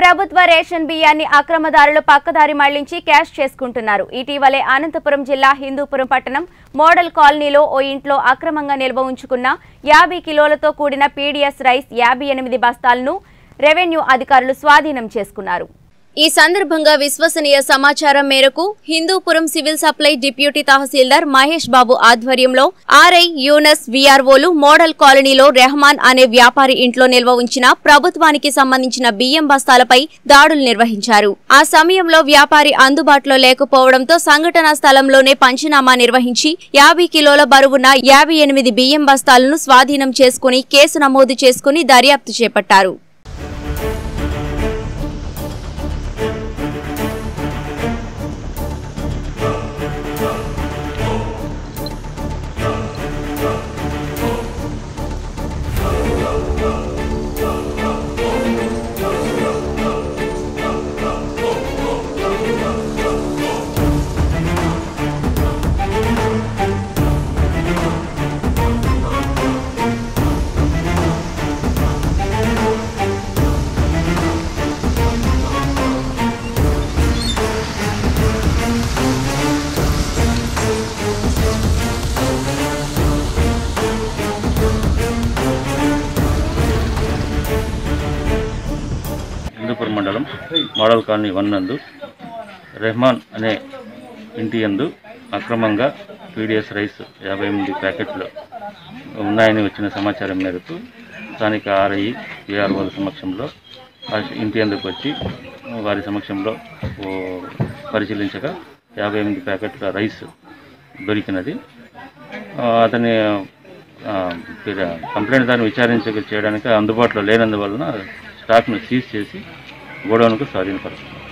ప్రభుత్వ రేషన్ బియ్యాన్ని అక్రమదారులు పక్కదారి మళ్లించి క్యాష్ చేసుకుంటున్నారు ఇటీవలే అనంతపురం జిల్లా హిందూపురం పట్టణం మోడల్ కాలనీలో ఓ ఇంట్లో అక్రమంగా నిల్వ ఉంచుకున్న యాభై కిలోలతో కూడిన పీడీఎస్ రైస్ యాభై ఎనిమిది బస్తాలను రెవెన్యూ అధికారులు స్వాధీనం చేసుకున్నారు ఈ సందర్భంగా విశ్వసనీయ సమాచారం మేరకు Hindupuram civil supply deputy tahsildar Mahesh Babu ఆధ్వర్యంలో ఆర్ఐ యూనస్ విఆర్ఓలు మోడల్ కాలనీలో రెహమాన్ అనే వ్యాపారి ఇంట్లో నిల్వ ఉంచిన ప్రభుత్వానికి సంబంధించిన బియ్యం బస్తాలపై దాడులు నిర్వహించారు ఆ సమయంలో వ్యాపారి అందుబాటులో లేకపోవడంతో సంఘటనా స్థలంలోనే పంచనామా నిర్వహించి యాభై కిలోల బరువున్న యాభై ఎనిమిది బియ్యం బస్తాలను స్వాధీనం చేసుకుని కేసు నమోదు చేసుకుని దర్యాప్తు చేపట్టారు హిందూపురం మండలం మోడల్ కాలనీ వన్ నందు రెహమాన్ అనే ఇంటి యందు అక్రమంగా పీడిఎస్ రైస్ యాభై ఎనిమిది ప్యాకెట్లు ఉన్నాయని వచ్చిన సమాచారం మేరకు స్థానిక ఆర్ఐ ఏఆర్ఓల సమక్షంలో ఆ ఇంటి అందుకు వచ్చి వారి సమక్షంలో ఓ పరిశీలించగా యాభై ఎనిమిది ప్యాకెట్ల రైస్ దొరికినది ఆ, అతని ఆ, ఫిర్యా- కంప్లైంట్ దాన్ని విచారించ చేయడానికి అందుబాటులో లేనందువలన స్టాక్ను సీజ్ చేసి గోడౌన్కు స్వాధీనపరుచుకున్నాం